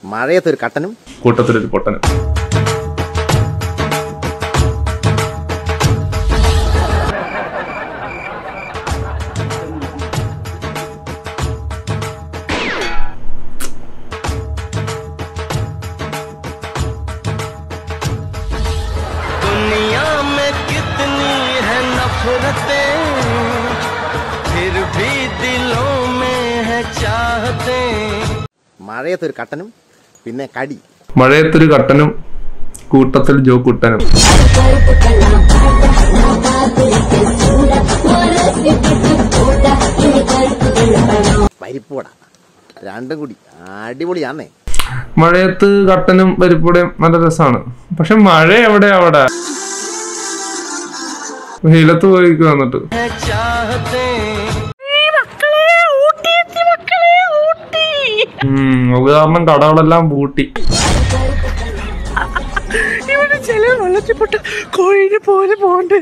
മഴയത്തൊരു കട്ടനും കൂട്ടത്തിലൊരു പൊട്ടനും दुनिया में कितनी है नफरतें फिर भी दिलों में है चाहते മഴയത്തൊരു കട്ടനും പിന്നെ കടി മഴയത്തൊരു കട്ടനും കൂട്ടത്തിൽ ജോ കുട്ടനും പരിപ്പൂട രണ്ടും കൂടി അടിപൊളിയാന്നേ മഴയത്ത് കട്ടനും പരിപ്പൂടെയും നല്ല രസമാണ് പക്ഷെ മഴ എവിടെ അവിടെ വെയിലത്ത് പോയി വന്നിട്ട് हैं चाहते ഉം അത് കാരണം കടകളെല്ലാം പൂട്ടി ഇവിടെ ചില വെള്ളത്തിൽപ്പെട്ട കോഴിനെ പോലെ പോണ്ട്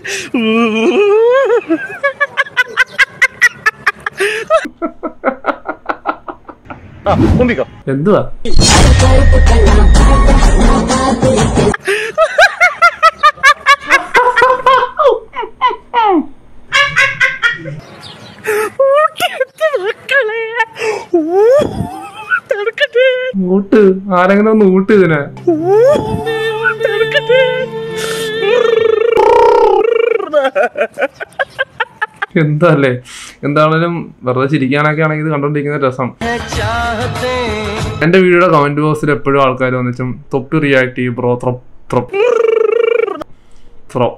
എന്തുവാ മക്കളെ ഊ, തടുക്കട്ടെ ഊട്ട് ആരെങ്കിലും ഒന്ന് ഊട്ട് ഇതിനെ ഊ, തടുക്കട്ടെ എന്താ അല്ലേ എന്താണേലും വെറുതെ ചിരിക്കാനൊക്കെ ആണെങ്കിൽ ഇത് കണ്ടോണ്ടിരിക്കുന്ന രസം हैं चाहते എന്റെ വീഡിയോയുടെ കമന്റ് ബോക്സിൽ എപ്പോഴും ആൾക്കാർ വന്നിച്ചും തൊപ്പി റിയാക്ട് ചെയ്യും bro throw throw throw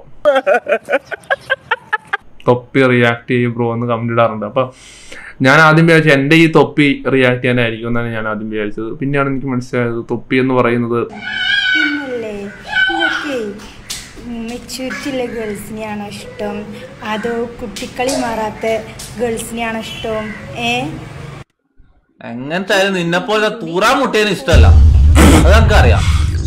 Thoppi react ചെയ്യും ബ്രോ എന്ന് കമന്റ് ഇടാറുണ്ട് അപ്പൊ ഞാൻ ആദ്യം വിചാരിച്ചു എന്റെ ഈ തൊപ്പി റിയാക്ട് ചെയ്യാനായിരിക്കും എന്നാണ് ഞാൻ ആദ്യം വിചാരിച്ചത് പിന്നെയാണ് എനിക്ക് മനസ്സിലായത് തൊപ്പി എന്ന് പറയുന്നത് പിന്നല്ലേ നിങ്ങൾക്ക് മെച്യൂരിറ്റി ഉള്ള ഗേൾസിനെയാണോ ഇഷ്ടം അതോ കുട്ടിക്കളി മാറാത്ത ഗേൾസിനെയാണോ ഇഷ്ടം ഏ എങ്ങനത്തെ ആയാലും നിന്നെ പോലെ തൂറാൻ മുട്ടേന് ഇഷ്ടമല്ല അതൊക്കെ അറിയാം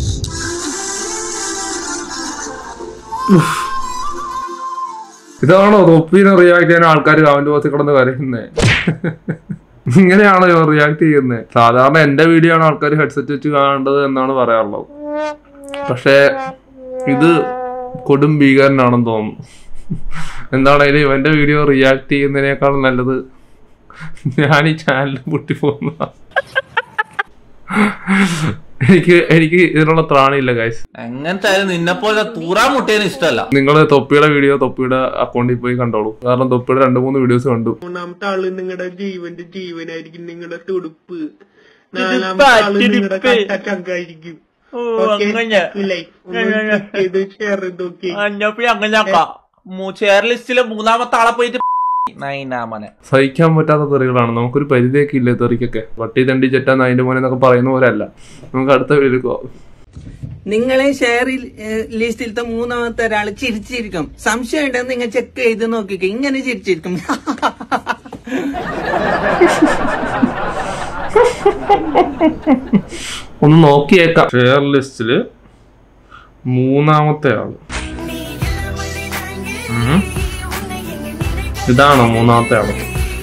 ഇതാണോ തൊപ്പിനെ റിയാക്ട് ചെയ്യാൻ ആൾക്കാർ കമന്റ് ബോക്സിൽ കിടന്ന് കരയുന്നേ ഇങ്ങനെയാണോ റിയാക്ട് ചെയ്യുന്നത് സാധാരണ എന്റെ വീഡിയോ ആണ് ആൾക്കാർ ഹെഡ്സെറ്റ് വെച്ച് കാണേണ്ടത് എന്നാണ് പറയാറുള്ളത് പക്ഷേ ഇത് കൊടും ഭീകരനാണെന്ന് തോന്നുന്നു എന്താണേലും ഇവന്റെ വീഡിയോ റിയാക്ട് ചെയ്യുന്നതിനേക്കാൾ നല്ലത് ഞാൻ ഈ ചാനൽ പൊട്ടിപ്പോകുന്ന എനിക്ക് എനിക്ക് ഇതിനുള്ള ത്രാണിയില്ല ഗൈസ് എങ്ങനത്തെ ആയാലും നിന്നെ പോലെ തൂറാൻ മുട്ടേന് ഇഷ്ടമല്ല നിങ്ങൾ തൊപ്പിയുടെ വീഡിയോ തൊപ്പിയുടെ അക്കൗണ്ടിൽ പോയി കണ്ടോളൂ കാരണം തൊപ്പിയുടെ രണ്ട് മൂന്ന് വീഡിയോസ് കണ്ടു മൂന്നാമത്തെ ആള് നിങ്ങളുടെ ജീവന്റെ ജീവനായിരിക്കും നിങ്ങളുടെ തുടുപ്പ് നാലാമത്തെ ആള് നിങ്ങളുടെ കട്ടച്ചങ്കായിരിക്കും ഇത് ഷെയർ ചെയ്തൊക്കെ അങ്ങനെ ചെയർ ലിസ്റ്റിലെ മൂന്നാമത്തെ ആളെ പോയിട്ട് നൈനാമനെ സഹിക്കാൻ പറ്റാത്ത തെറികളാണ് നമുക്കൊരു പരിധിയൊക്കെ ഇല്ലേ തെറിക്കൊക്കെ വട്ടി തണ്ടി ചെറ്റാൻ അതിന്റെ മോനെ എന്നൊക്കെ പറയുന്ന പോലെ അല്ല നമുക്ക് അടുത്ത വീഡിയോ പോവാം നിങ്ങളെ ഷെയർ ലിസ്റ്റിലത്തെ മൂന്നാമത്തെ ഒരാൾ ചിരിച്ചിരിക്കും സംശയം ഉണ്ടെന്ന് നിങ്ങൾ ചെക്ക് ചെയ്ത് നോക്കിക്കോ ഇങ്ങനെ ചിരിച്ചിരിക്കും ഒന്ന് നോക്കിയേക്കാം ഷെയർ ലിസ്റ്റില് മൂന്നാമത്തെ ആള് ഉം. ഇതാണോ മൂന്നാമത്തെ ആള്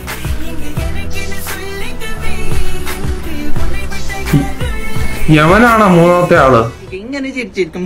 യവനാണോ മൂന്നാമത്തെ ആള് ഇങ്ങനെ ചിരിച്ചിരിക്കും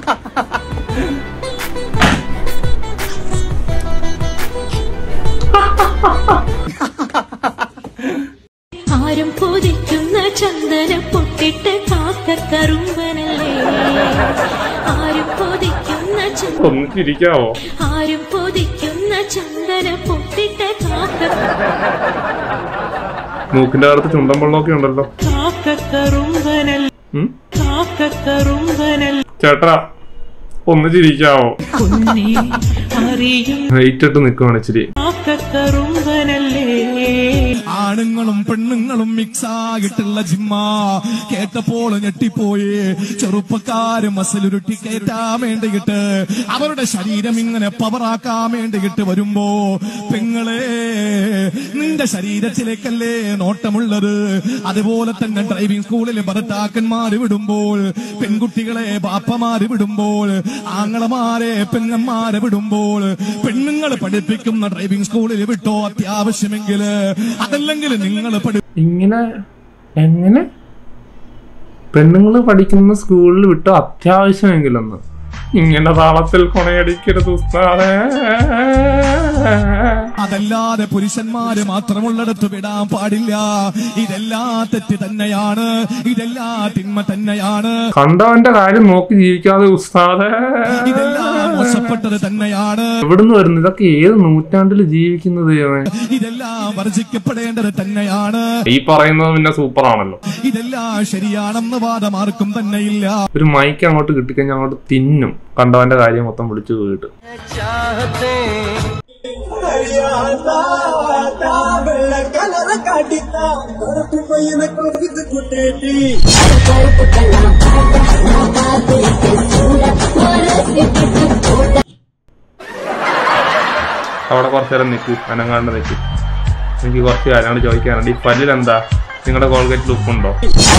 ആരും പൊതിക്കുന്ന ചന്ദന പൊട്ടിട്ട് കാക്ക കറുമ്പനല്ലേ ആരും പൊതിക്കുന്ന ചന്ദ- ഒന്ന് ചിരിക്കാവോ ആരും പൊതിക്കുന്ന ചന്ദന പൊട്ടിട്ട് കാക്ക മൂക്കിന്റെ അകത്ത് ചുണ്ടൻ വെള്ളമൊക്കെ ഉണ്ടല്ലോ കാക്ക കറുമ്പനൽ ഉം? കാക്ക കറുമ്പനൽ ചേട്ടാ ഒന്ന് ചിരിക്കാവോ കുഞ്ഞി അറിയും വെയിറ്റ് ഇട്ട് നിൽക്കുവാണ് ഇച്ചിരി കാക്ക കറുമ്പനല്ലേ ആണുങ്ങളും പെണ്ണുങ്ങളും മിക്സ് ആയിട്ടുള്ള ജിമ്മ കേട്ടപ്പോൾ ഞെട്ടിപ്പോയി ചെറുപ്പക്കാര് മസിലുരുട്ടി കയറ്റാൻ വേണ്ടിയിട്ട് അവരുടെ ശരീരം ഇങ്ങനെ പവറാക്കാൻ വേണ്ടിയിട്ട് വരുമ്പോ പെങ്ങളെ നിന്റെ ശരീരത്തിലേക്കല്ലേ നോട്ടമുള്ളത് അതുപോലെ തന്നെ ഡ്രൈവിംഗ് സ്കൂളിൽ ഭർത്താക്കന്മാര് വിടുമ്പോൾ പെൺകുട്ടികളെ ബാപ്പമാര് വിടുമ്പോൾ ആങ്ങളമാരെ പെങ്ങന്മാരെ വിടുമ്പോൾ പെണ്ണുങ്ങൾ പഠിപ്പിക്കുന്ന ഡ്രൈവിംഗ് സ്കൂളിൽ വിട്ടോ അത്യാവശ്യമെങ്കിൽ അതല്ലെങ്കിൽ നിങ്ങൾ പഠി ഇങ്ങനെ എങ്ങനെ പെണ്ണുങ്ങൾ പഠിക്കുന്ന സ്കൂളിൽ വിട്ട് അത്യാവശ്യമെങ്കിലൊന്ന് ഇങ്ങനെ താളത്തിൽ കൊണയടിക്കരുത് ഉസ്താദേ അതല്ലാതെ പുരുഷന്മാര് മാത്രമുള്ളിടത്ത് വിടാൻ പാടില്ല ഇതെല്ലാം തെറ്റ് തന്നെയാണ് ഇതെല്ലാം തിന്മ തന്നെയാണ് കണ്ടവന്റെ കാര്യം നോക്കി ജീവിക്കാതെ ഉസ്താദേ ഇതെല്ലാം മോശപ്പെട്ടത് തന്നെയാണ് എവിടുന്ന് വരുന്നു ഇതൊക്കെ ഏത് നൂറ്റാണ്ടിൽ ജീവിക്കുന്നത് ദൈവമേ? ഇതെല്ലാം വർജിക്കപ്പെടേണ്ടത് തന്നെയാണ് ഈ പറയുന്നത് പിന്നെ സൂപ്പർ ആണല്ലോ ഇതെല്ലാം ശരിയാണെന്ന് വാദം ആർക്കും തന്നെയില്ല ഒരു മൈക്ക് അങ്ങോട്ട് കിട്ടിക്കഴിഞ്ഞാൽ അങ്ങോട്ട് തിന്നും കണ്ടവന്റെ കാര്യം മൊത്തം വിളിച്ചു പോയിട്ട് चाहते അവിടെ കുറച്ചു നേരം നിൽക്കൂ അനങ്ങാണ്ട് നിൽക്കൂ എനിക്ക് കുറച്ച് കാര്യങ്ങൾ ചോദിക്കാനുണ്ട് ഈ പല്ലിൽ എന്താ നിങ്ങളുടെ കോൾഗേറ്റിൽ ഉപ്പുണ്ടോ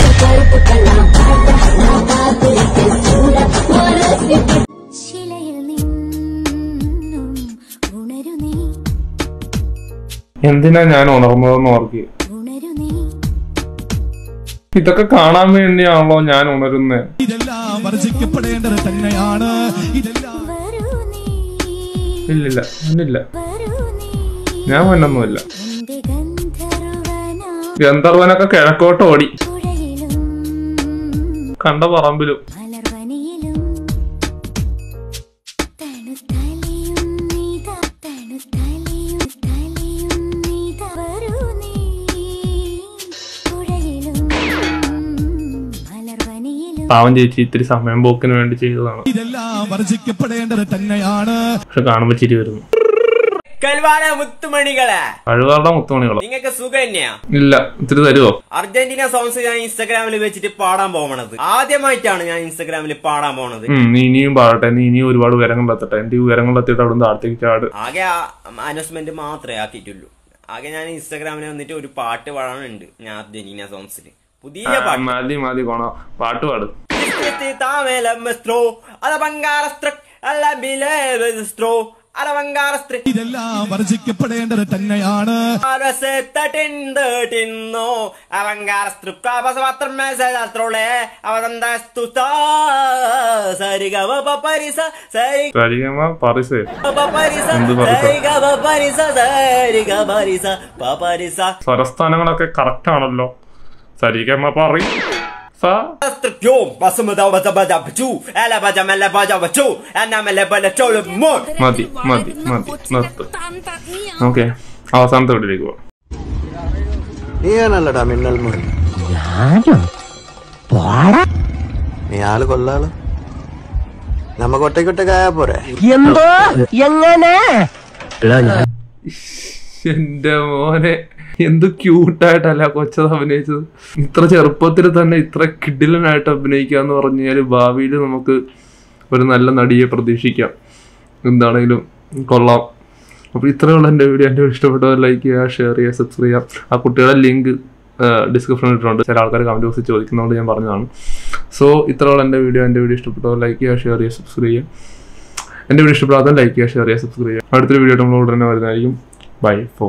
ശിലയിൽ നിന്നും ഉണരു നീ എന്തിനാ ഞാൻ ഉണർന്നതെന്ന് ഓർക്കുക ഉണരു നീ ഇതൊക്കെ കാണാൻ വേണ്ടിയാണല്ലോ ഞാൻ ഉണരുന്നത് ഇതെല്ലാം വർജിക്കപ്പെടേണ്ടത് തന്നെയാണ് ഇതെല്ലാം വരൂ നീ ഇല്ലില്ല ഇല്ലില്ല വരൂ നീ ഞാൻ വന്നൊന്നുമില്ല എന്റെ ഗന്ധർവനാ ഗന്ധർവനൊക്കെ കിഴക്കോട്ട് ഓടി പുഴയിലും കണ്ട പറമ്പിലും മലർവനിയിലും തണുത്തലിയും നീത തണുത്തലിയും തലിയും നീത വരൂ നീ പുഴയിലും മലർവനിയിലും പാവം ചേച്ചി ഇത്തിരി സമയം പോക്കിന് വേണ്ടി ചെയ്തതാണ് ഇതെല്ലാം വർജിക്കപ്പെടേണ്ടത് തന്നെയാണ് പക്ഷെ കാണുമ്പോ ചിരി വരുന്നു കൽവാന മുത്തുമണികളെ കഴിവാറുടെ മുത്തുമണികളോ നിങ്ങൾക്ക് സുഖം തന്നെയാ ഇല്ല ഇത്തിരി തരുവോ അർജന്റീന സോങ്സ് ഞാൻ ഇൻസ്റ്റാഗ്രാമിൽ വെച്ചിട്ട് പാടാൻ പോകണത് ആദ്യമായിട്ടാണ് ഞാൻ ഇൻസ്റ്റാഗ്രാമിൽ പാടാൻ പോണത് ഉം നീ ഇനിയും പാടട്ടെ നീ ഇനിയും ഒരുപാട് ഉയരങ്ങളിലെത്തട്ടെ എന്റെ ഈ ഉയരങ്ങളിലെത്തിയിട്ട് അവിടെ നിന്ന് താഴത്തേക്ക് ചാട് ആകെ അനൗൺസ്മെന്റ് മാത്രമേ ആക്കിയിട്ടുള്ളൂ ആകെ ഞാൻ ഇൻസ്റ്റാഗ്രാമിൽ വന്നിട്ട് ഒരു പാട്ട് പാടാനുണ്ട് ഞാൻ അർജന്റീന സോങ്സിൽ പുതിയ ആ, പാട്ട് മതി മതി കോണ പാട്ട് പാട് Dame el maestro, a la bangarastra, a la milestro, a la bangarastra. ഇതെല്ലാം വർജിക്കപ്പെടേണ്ടത് തന്നെയാണ് Tinno, a bangarastro, cabas vatter mesa altrole, a bandas tuta, sariga va parisa, sariga സരിഗമ പരിസേ parisa, എന്ത് പരിസ? sariga va parisa, sariga parisa, paparisa. സ്വരസ്ഥാനങ്ങളൊക്കെ correct ആണല്ലോ സരിഗമ പറി സ Yo, pasamos da bada bada bachu, ela bada mele bada bachu, ana mele bada cholo mon. മതി മതി മതി നിർത്ത് ഓക്കെ അവസാനത്തെ വീട്ടിലേക്ക് പോവാം നീയാണല്ലടാ മിന്നൽ മുരളി നീ ആള് കൊല്ലാള് നമുക്ക് ഒറ്റയ്ക്കൊറ്റക്കായാ പോരെ എന്തോ എങ്ങനെ എന്റെ മോനെ എന്ത് ക്യൂട്ടായിട്ടല്ല കൊച്ചത് അഭിനയിച്ചത് ഇത്ര ചെറുപ്പത്തിൽ തന്നെ ഇത്ര കിഡിലനായിട്ട് അഭിനയിക്കുക എന്ന് പറഞ്ഞാൽ ഭാവിയിൽ നമുക്ക് ഒരു നല്ല നടിയെ പ്രതീക്ഷിക്കാം എന്താണെങ്കിലും കൊള്ളാം അപ്പോൾ ഇത്രയുള്ള എൻ്റെ വീഡിയോ എൻ്റെ വീഡിയോ ഇഷ്ടപ്പെട്ടവർ ലൈക്ക് ചെയ്യുക ഷെയർ ചെയ്യുക സബ്സ്ക്രൈബ് ചെയ്യുക ആ കുട്ടികളുടെ ലിങ്ക് ഡിസ്ക്രിപ്ഷനിൽ ഇട്ടിട്ടുണ്ട് ചില ആൾക്കാർ കമൻറ്റ് ബോക്സിൽ ചോദിക്കുന്നതുകൊണ്ട് ഞാൻ പറഞ്ഞതാണ് സോ ഇത്രയുള്ള എൻ്റെ വീഡിയോ എൻ്റെ വീഡിയോ ഇഷ്ടപ്പെട്ടവർ ലൈക്ക് ചെയ്യുക ഷെയർ ചെയ്യുക സബ്സ്ക്രൈബ് ചെയ്യുക എൻ്റെ വീഡിയോ ഇഷ്ടപ്പെടാത്ത ലൈക്ക് ചെയ്യുക ഷെയർ ചെയ്യുക സബ്സ്ക്രൈബ് ചെയ്യുക അടുത്തൊരു വീഡിയോ നമ്മൾ ഉടനെ വരുന്നതായിരിക്കും ബൈ ഫോ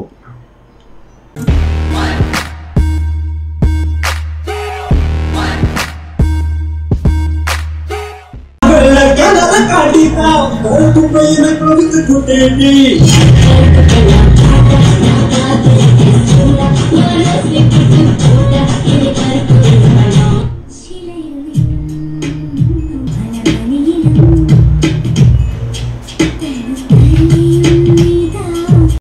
Thank you.